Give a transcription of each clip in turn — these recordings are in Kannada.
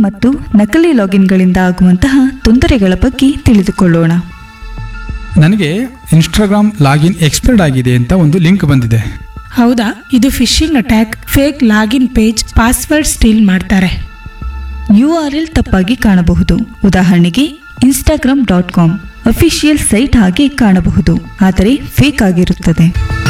ಮತ್ತು ನಕಲಿ ಲಾಗಿನ್ಗಳಿಂದ ಆಗುವಂತಹ ತೊಂದರೆಗಳ ಬಗ್ಗೆ ತಿಳಿದುಕೊಳ್ಳೋಣ ನನಗೆ ಇನ್ಸ್ಟಾಗ್ರಾಮ್ ಲಾಗಿನ್ ಎಕ್ಸ್ಪೈರ್ಡ್ ಆಗಿದೆ ಅಂತ ಒಂದು ಲಿಂಕ್ ಬಂದಿದೆ ಹೌದಾ ಇದು phishing attack fake login page password steal ಮಾಡ್ತಾರೆ ಯು ಆರ್ ಎಲ್ ತಪ್ಪಾಗಿ ಕಾಣಬಹುದು ಉದಾಹರಣೆಗೆ Instagram dot com official site ಹಾಗೆ ಕಾಣಬಹುದು ಆದರೆ ಫೇಕ್ ಆಗಿರುತ್ತದೆ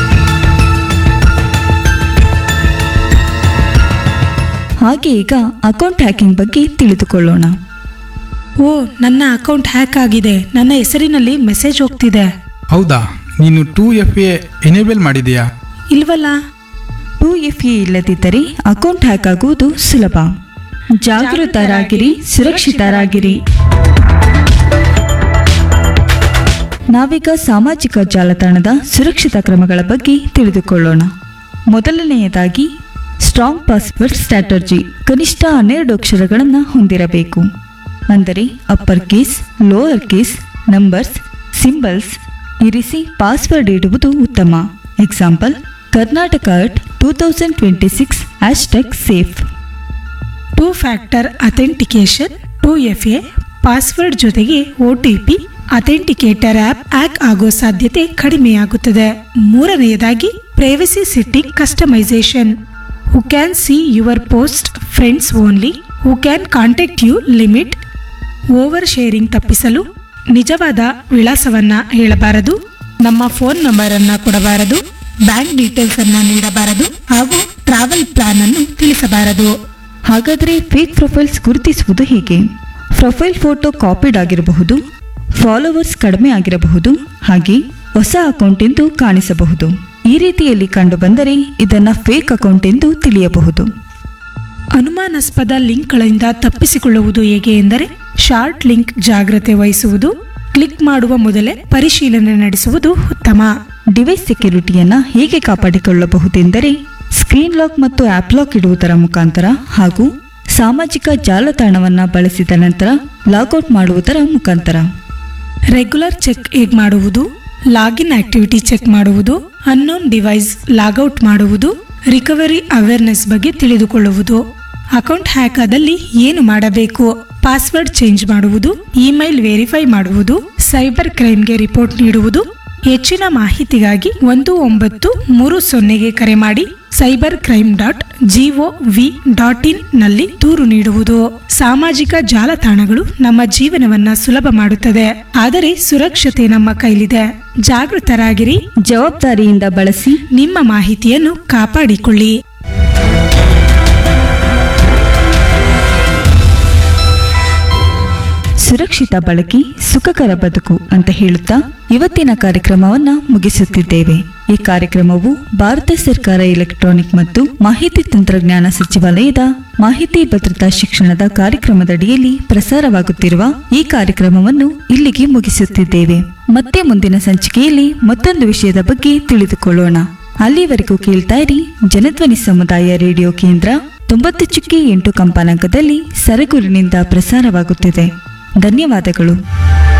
ಹಾಗೆ ಈಗ ಅಕೌಂಟ್ ಹ್ಯಾಕಿಂಗ್ ಬಗ್ಗೆ ತಿಳಿದುಕೊಳ್ಳೋಣ ಓ ನನ್ನ ಅಕೌಂಟ್ ಹ್ಯಾಕ್ ಆಗಿದೆ ನನ್ನ ಹೆಸರಿನಲ್ಲಿ ಮೆಸೇಜ್ ಹೋಗ್ತಿದೆ ಹೌದಾ ನೀನು ಟೂ ಎಫ್ ಎ ಎನೇಬಲ್ ಮಾಡಿದೆಯಾ ಇಲ್ವಲ್ಲ ಟೂ ಎಫ್ ಎ ಇಲ್ಲದಿದ್ದರೆ ಅಕೌಂಟ್ ಹ್ಯಾಕ್ ಆಗುವುದು ಸುಲಭ ಜಾಗೃತರಾಗಿರಿ ಸುರಕ್ಷಿತರಾಗಿರಿ ನಾವೀಗ ಸಾಮಾಜಿಕ ಜಾಲತಾಣದ ಸುರಕ್ಷಿತ ಕ್ರಮಗಳ ಬಗ್ಗೆ ತಿಳಿದುಕೊಳ್ಳೋಣ ಮೊದಲನೆಯದಾಗಿ ಸ್ಟ್ರಾಂಗ್ ಪಾಸ್ವರ್ಡ್ ಸ್ಟ್ರಾಟರ್ಜಿ ಕನಿಷ್ಠ ಹನ್ನೆರಡು ಅಕ್ಷರಗಳನ್ನು ಹೊಂದಿರಬೇಕು ಅಂದರೆ upper case lower case numbers symbols ಇರಿಸಿ ಪಾಸ್ವರ್ಡ್ ಇಡುವುದು ಉತ್ತಮ example Karnataka at two thousand twenty six hashtag safe two factor authentication two F A password ಜೊತೆಗೆ O T P authenticator app hack ಆಗೋ ಸಾಧ್ಯತೆ ಕಡಿಮೆಯಾಗುತ್ತದೆ ಮೂರನೆಯದಾಗಿ privacy setting customisation who can see your post friends only who can contact you limit over sharing ತಪ್ಪಿಸಲು ನಿಜವಾದ ವಿಳಾಸವನ್ನ ಹೇಳಬಾರದು ನಮ್ಮ ಫೋನ್ ನಂಬರ್ ಅನ್ನ ಕೊಡಬಾರದು ಬ್ಯಾಂಕ್ ಡೀಟೇಲ್ಸ್ ಅನ್ನ ನೀಡಬಾರದು ಹಾಗೂ ಟ್ರಾವೆಲ್ ಪ್ಲಾನ್ ಅನ್ನು ತಿಳಿಸಬಾರದು ಹಾಗಾದರೆ ಫೇಕ್ ಪ್ರೊಫೈಲ್ಸ್ ಗುರುತಿಸುವುದು ಹೇಗೆ ಪ್ರೊಫೈಲ್ ಫೋಟೋ ಕಾಪಿಡ್ ಆಗಿರಬಹುದು ಫಾಲೋವರ್ಸ್ ಕಡಿಮೆ ಆಗಿರಬಹುದು ಹಾಗೆ ಹೊಸ ಅಕೌಂಟ್ ಎಂದು ಕಾಣಿಸಬಹುದು ಈ ರೀತಿಯಲ್ಲಿ ಕಂಡುಬಂದರೆ ಇದನ್ನು ಫೇಕ್ ಅಕೌಂಟ್ ಎಂದು ತಿಳಿಯಬಹುದು ಅನುಮಾನಾಸ್ಪದ ಲಿಂಕ್ಗಳಿಂದ ತಪ್ಪಿಸಿಕೊಳ್ಳುವುದು ಹೇಗೆ ಎಂದರೆ ಶಾರ್ಟ್ ಲಿಂಕ್ ಜಾಗ್ರತೆ ವಹಿಸುವುದು ಕ್ಲಿಕ್ ಮಾಡುವ ಮೊದಲೇ ಪರಿಶೀಲನೆ ನಡೆಸುವುದು ಉತ್ತಮ ಡಿವೈಸ್ ಸೆಕ್ಯುರಿಟಿಯನ್ನು ಹೇಗೆ ಕಾಪಾಡಿಕೊಳ್ಳಬಹುದೆಂದರೆ ಸ್ಕ್ರೀನ್ ಲಾಕ್ ಮತ್ತು ಆ್ಯಪ್ ಲಾಕ್ ಇಡುವುದರ ಮುಖಾಂತರ ಹಾಗೂ ಸಾಮಾಜಿಕ ಜಾಲತಾಣವನ್ನು ಬಳಸಿದ ನಂತರ ಲಾಗೌಟ್ ಮಾಡುವುದರ ಮುಖಾಂತರ ರೆಗ್ಯುಲರ್ ಚೆಕ್ ಹೇಗ್ ಮಾಡುವುದು ಲಾಗಿನ್ ಆಕ್ಟಿವಿಟಿ ಚೆಕ್ ಮಾಡುವುದು ಅನ್ನೋನ್ ಡಿವೈಸ್ ಲಾಗೌಟ್ ಮಾಡುವುದು ರಿಕವರಿ ಅವೇರ್ನೆಸ್ ಬಗ್ಗೆ ತಿಳಿದುಕೊಳ್ಳುವುದು ಅಕೌಂಟ್ ಹ್ಯಾಕ್ ಆದಲ್ಲಿ ಏನು ಮಾಡಬೇಕು ಪಾಸ್ವರ್ಡ್ ಚೇಂಜ್ ಮಾಡುವುದು ಇಮೇಲ್ ವೆರಿಫೈ ಮಾಡುವುದು ಸೈಬರ್ ಕ್ರೈಮ್ಗೆ ರಿಪೋರ್ಟ್ ನೀಡುವುದು ಹೆಚ್ಚಿನ ಮಾಹಿತಿಗಾಗಿ ಒಂದು ಒಂಬತ್ತು ಮೂರು ಸೊನ್ನೆಗೆ ಕರೆ ಮಾಡಿ cyber crime dot G O V dot in ನಲ್ಲಿ ದೂರು ನೀಡುವುದು ಸಾಮಾಜಿಕ ಜಾಲತಾಣಗಳು ನಮ್ಮ ಜೀವನವನ್ನ ಸುಲಭ ಮಾಡುತ್ತದೆ ಆದರೆ ಸುರಕ್ಷತೆ ನಮ್ಮ ಕೈಲಿದೆ ಜಾಗೃತರಾಗಿರಿ ಜವಾಬ್ದಾರಿಯಿಂದ ಬಳಸಿ ನಿಮ್ಮ ಮಾಹಿತಿಯನ್ನು ಕಾಪಾಡಿಕೊಳ್ಳಿ ಸುರಕ್ಷಿತ ಬಳಕೆ ಸುಖಕರ ಬದುಕು ಅಂತ ಹೇಳುತ್ತಾ ಇವತ್ತಿನ ಕಾರ್ಯಕ್ರಮವನ್ನ ಮುಗಿಸುತ್ತಿದ್ದೇವೆ ಈ ಕಾರ್ಯಕ್ರಮವು ಭಾರತ ಸರ್ಕಾರ ಎಲೆಕ್ಟ್ರಾನಿಕ್ ಮತ್ತು ಮಾಹಿತಿ ತಂತ್ರಜ್ಞಾನ ಸಚಿವಾಲಯದ ಮಾಹಿತಿ ಭದ್ರತಾ ಶಿಕ್ಷಣದ ಕಾರ್ಯಕ್ರಮದಡಿಯಲ್ಲಿ ಪ್ರಸಾರವಾಗುತ್ತಿರುವ ಈ ಕಾರ್ಯಕ್ರಮವನ್ನು ಇಲ್ಲಿಗೆ ಮುಗಿಸುತ್ತಿದ್ದೇವೆ ಮತ್ತೆ ಮುಂದಿನ ಸಂಚಿಕೆಯಲ್ಲಿ ಮತ್ತೊಂದು ವಿಷಯದ ಬಗ್ಗೆ ತಿಳಿದುಕೊಳ್ಳೋಣ ಅಲ್ಲಿವರೆಗೂ ಕೇಳ್ತಾ ಇರಿ ಜನಧ್ವನಿ ಸಮುದಾಯ ರೇಡಿಯೋ ಕೇಂದ್ರ ತೊಂಬತ್ತು ಚುಕ್ಕಿ ಎಂಟು ಕಂಪಾನಾಂಕದಲ್ಲಿ ಸರಗೂರಿನಿಂದ ಪ್ರಸಾರವಾಗುತ್ತಿದೆ ಧನ್ಯವಾದಗಳು